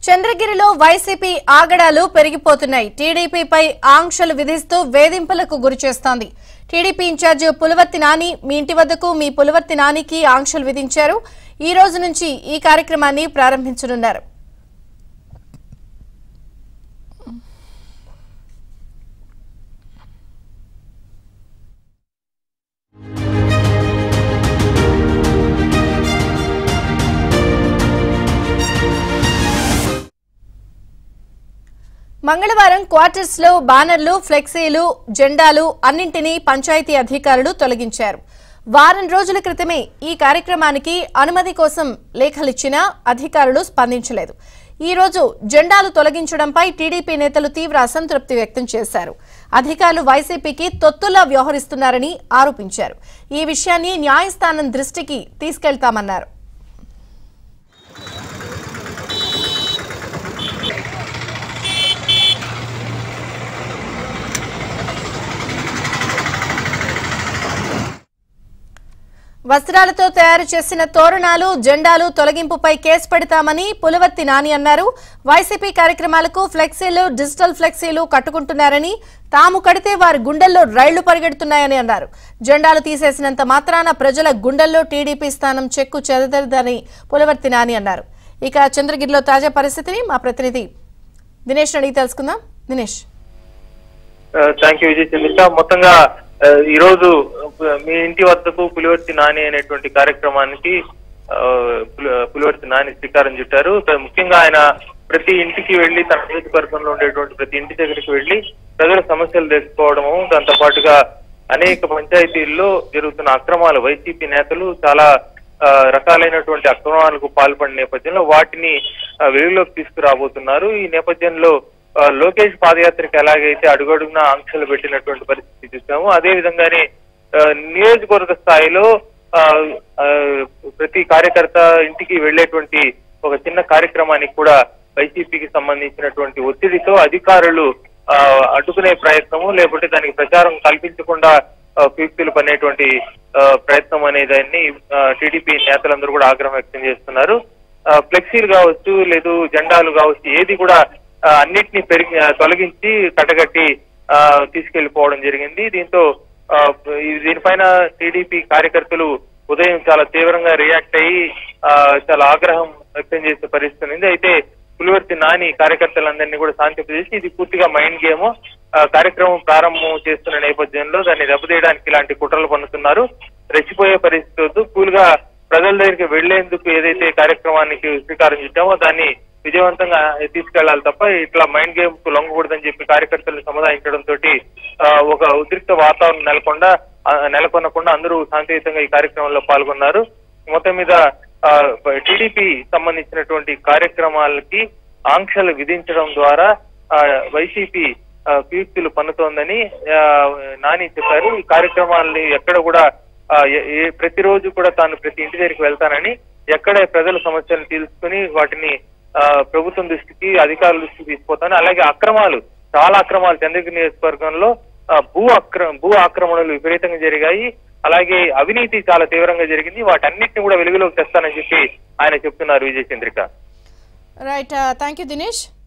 చంద్రగిరిలో YCP ఆగడాలు పెరిగిపోతున్నాయి టీడీపీపై ఆంక్షలు విధిస్తూ వేధింపులకు గురిచేస్తోంది టీడీపీ ఇన్ఛార్జ్ పులవర్తి నాని మీ ఇంటి వద్దకు మీ పులవర్తి నానికి ఆంక్షలు విధించారు ఈ రోజు నుంచి ఈ కార్యక్రమాన్ని ప్రారంభించనున్నారు మంగళవారం క్వార్టర్స్ లో బ్యానర్లు ఫ్లెక్సీలు జెండాలు అన్నింటినీ పంచాయతీ అధికారులు తొలగించారు వారం రోజుల క్రితమే ఈ కార్యక్రమానికి అనుమతి కోసం లేఖలిచ్చినా అధికారులు స్పందించలేదు ఈ రోజు జెండాలు తొలగించడంపై టీడీపీ నేతలు తీవ్ర అసంతృప్తి వ్యక్తం చేశారు అధికారులు వైసీపీకి తొత్తులా వ్యవహరిస్తున్నారని ఆరోపించారు ఈ విషయాన్ని న్యాయస్థానం దృష్టికి తీసుకెళ్తామన్నారు వస్త్రాలతో తయారు చేసిన తోరణాలు జెండాలు తొలగింపుపై కేసు పెడతామని పులవర్తి నాని అన్నారు వైసీపీ కార్యక్రమాలకు ఫ్లెక్సీలు డిజిటల్ ఫ్లెక్సీలు కట్టుకుంటున్నారని తాము కడితే వారి గుండెల్లో రైళ్లు పరిగెడుతున్నాయని అన్నారు జెండాలు తీసేసినంత మాత్రాన ప్రజల గుండెల్లో టీడీపీ స్థానం చెక్కు చెదరదని పులవర్తి నాని అన్నారు ఇక చంద్రగిరిలో తాజా పరిస్థితిని మా ప్రతినిధి దినేష్ అడిగి తెలుసుకుందాం దినేష్ థ్యాంక్ యూ విజయ్ చంద్రిక మొత్తంగా ఆ, ఈ రోజు ఆ, మీ ఇంటి వద్దకు పులివర్తి నాని అనేటువంటి కార్యక్రమానికి ఆ, పులి- పులివర్తి నాని శ్రీకారం చుట్టారు త- ముఖ్యంగా ఆయన ప్రతి ఇంటికి వెళ్లి తన నియోజకవర్గంలో ఉండేటువంటి ప్రతి ఇంటి దగ్గరికి వెళ్లి ప్రజల సమస్యలు తెలుసుకోవడము దాంతో పాటుగా అనేక పంచాయతీల్లో జరుగుతున్న అక్రమాలు వైసీపీ నేతలు చాలా ఆ, రకాలైనటువంటి అక్రమాలకు పాల్పడిన నేపథ్యంలో వాటిని ఆ, వెలుగులోకి తీసుకురాబోతున్నారు ఈ నేపథ్యంలో ఆ, లోకేష్ పాదయాత్రకి ఎలాగైతే అడుగడుగున ఆంక్షలు పెట్టినటువంటి పరిస్థితి చూసాము అదే విధంగానే ఆ, నియోజకవర్గ స్థాయిలో ఆ, ఆ, ప్రతి కార్యకర్త ఇంటికి వెళ్లేటువంటి ఒక చిన్న కార్యక్రమానికి కూడా వైసీపీకి సంబంధించినటువంటి ఒత్తిడితో అధికారులు ఆ, అడ్డుకునే ప్రయత్నము లేకుంటే దానికి ప్రచారం కల్పించకుండా ఆ, కుయుక్తులు పనేటువంటి ఆ, ప్రయత్నం అనే దాన్ని టీడీపీ నేతలందరూ కూడా ఆగ్రహం వ్యక్తం చేస్తున్నారు ఆ, ఫ్లెక్సీలు కావచ్చు లేదు జెండాలు కావచ్చు ఏది కూడా ఆ, అన్నిటినీ పెరిగి ఆ, తొలగించి కట్టగట్టి ఆ, తీసుకెళ్లిపోవడం జరిగింది దీంతో ఆ, ఈ- దీనిపైన టీడీపీ కార్యకర్తలు ఉదయం చాలా తీవ్రంగా రియాక్ట్ అయ్యి ఆ, చాలా ఆగ్రహం వ్యక్తం చేసే పరిస్థితి ఉంది అయితే పులివర్తి నాని కార్యకర్తలందరినీ కూడా శాంతింపజేసి ఇది పూర్తిగా మైండ్ గేమ్ ఆ, కార్యక్రమం ప్రారంభం చేస్తున్న నేపథ్యంలో దాన్ని దెబ్బతీయడానికి ఇలాంటి కుట్రలు పన్నుతున్నారు రెచ్చిపోయే పరిస్థితి వద్దు కూల్ గా ప్రజల దగ్గరికి వెళ్లేందుకు ఏదైతే కార్యక్రమానికి శ్రీకారం చుట్టామో దాన్ని విజయవంతంగా తీసుకెళ్లాలి తప్ప ఇట్లా మైండ్ గేమ్ కు లొంగకూడదని చెప్పి కార్యకర్తలు సముదాయించడం తోటి ఆ, ఒక ఉద్రిక్త వాతావరణం నెలకొండ ఆ, నెలకొనకుండా అందరూ శాంతియుతంగా ఈ కార్యక్రమంలో పాల్గొన్నారు మొత్తం మీద టీడీపీ సంబంధించినటువంటి కార్యక్రమాలకి ఆంక్షలు విధించడం ద్వారా ఆ, వైసీపీ ఆ, కుయుక్తులు పన్నుతోందని ఆ, నాని చెప్పారు ఈ కార్యక్రమాలని ఎక్కడ కూడా ఆ, ఏ- ఏ- ప్రతిరోజు కూడా తాను ప్రతి ఇంటి దగ్గరికి వెళ్తానని ఎక్కడ ప్రజల సమస్యలను తీసుకుని వాటిని ఆ, ప్రభుత్వం దృష్టికి అధికారుల దృష్టికి తీసుకుపోతాను అలాగే అక్రమాలు చాలా అక్రమాలు చంద్రగిరి నియోజకవర్గంలో ఆ, భూ అక్ర భూ ఆక్రమణలు విపరీతంగా జరిగాయి అలాగే అవినీతి చాలా తీవ్రంగా జరిగింది వాటన్నిటిని కూడా వెలుగులోకి తెస్తానని చెప్పి ఆయన చెప్తున్నారు Vijay Chandrika right thank you Dinesh